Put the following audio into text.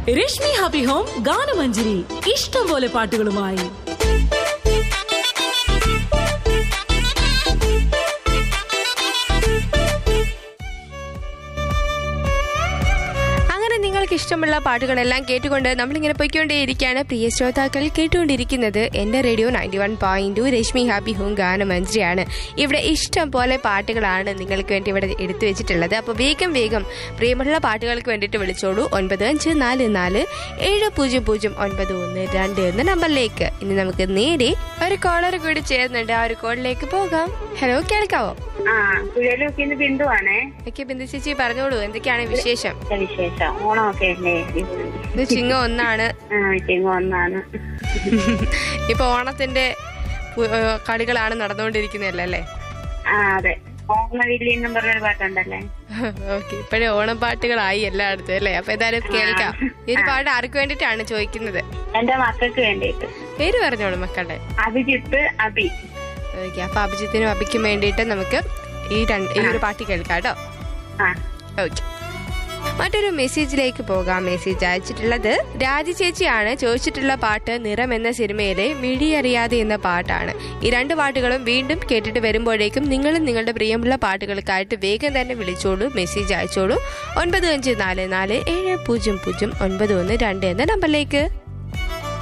Rashmi happy home ഗാനമഞ്ജരി ഇഷ്ടം പോലെ പാട്ടുകളുമായി അങ്ങനെ നിങ്ങൾക്ക് ഇഷ്ടമുള്ള പാട്ടുകളെല്ലാം കേട്ടുകൊണ്ട് നമ്മളിങ്ങനെ പൊയ്ക്കൊണ്ടേയിരിക്കുകയാണ് പ്രിയ ശ്രോതാക്കൾ കേട്ടുകൊണ്ടിരിക്കുന്നത് എന്റെ radio ninety one point two Rashmi happy home ഗാനമന്ത്രിയാണ് ഇവിടെ ഇഷ്ടം പോലെ പാട്ടുകളാണ് നിങ്ങൾക്ക് വേണ്ടി ഇവിടെ എടുത്തു വെച്ചിട്ടുള്ളത് അപ്പോൾ വേഗം വേഗം പ്രിയമുള്ള പാട്ടുകൾക്ക് വേണ്ടിയിട്ട് വിളിച്ചോളൂ ഒൻപത് അഞ്ച് നാല് നാല് ഏഴ് പൂജ്യം പൂജ്യം ഒൻപത് ഒന്ന് രണ്ട് എന്ന നമ്പറിലേക്ക് ഇനി നമുക്ക് നേരെ ഒരു കോളർ കൂടി ചേർന്നുണ്ട് ആ ഒരു കോളിലേക്ക് പോകാം ഹലോ കേൾക്കാവോ ആ കുഴലൂക്കിന്ന് ബിന്ദുവാണേ ഓക്കെ ബിന്ദു ചേച്ചി പറഞ്ഞോളൂ എന്തൊക്കെയാണ് വിശേഷം ഇത്ര വിശേഷം ഓണമൊക്കെ അല്ലേ ഇത് ചിങ്ങം ഒന്നാണ് ആ ചിങ്ങ ഒന്നാണ് ഇപ്പൊ ഓണത്തിന്റെ ഉ- ഏഹ് കളികളാണ് നടന്നുകൊണ്ടിരിക്കുന്നതല്ലേ അല്ലേ ആ അതെ ഓണവില്ലി എന്നും പറഞ്ഞൊരു പാട്ടുണ്ടല്ലേ ഓക്കെ ഇപ്പഴേ ഓണപ്പാട്ടുകളായി എല്ലായിടത്തും അല്ലേ അപ്പൊ എന്തായാലും കേൾക്കാം ഈ ഒരു പാട്ട് ആർക്ക് വേണ്ടിയിട്ടാണ് ചോദിക്കുന്നത് എന്റെ മക്കൾക്ക് വേണ്ടിയിട്ട് പേര് പറഞ്ഞോളൂ മക്കളുടെ അഭിജിത്ത് അഭി ഓക്കെ അപ്പൊ അഭിജിത്തിനും അഭിക്കും വേണ്ടിയിട്ട് നമുക്ക് ഈ രണ്ട് ഈ ഒരു പാട്ട് കേൾക്കാം കേട്ടോ ആ ഓക്കെ മറ്റൊരു മെസ്സേജിലേക്ക് പോകാം മെസ്സേജ് അയച്ചിട്ടുള്ളത് രാജി ചേച്ചിയാണ് ചോദിച്ചിട്ടുള്ള പാട്ട് നിറം എന്ന സിനിമയിലെ മിഴിയറിയാതെ എന്ന പാട്ടാണ് ഈ രണ്ട് പാട്ടുകളും വീണ്ടും കേട്ടിട്ട് വരുമ്പോഴേക്കും നിങ്ങളും നിങ്ങളുടെ പ്രിയമുള്ള പാട്ടുകൾക്കായിട്ട് വേഗം തന്നെ വിളിച്ചോളൂ മെസ്സേജ് അയച്ചോളൂ ഒൻപത് അഞ്ച് നാല് നാല് ഏഴ് പൂജ്യം പൂജ്യം ഒൻപത് ഒന്ന് രണ്ട് എന്ന നമ്പറിലേക്ക്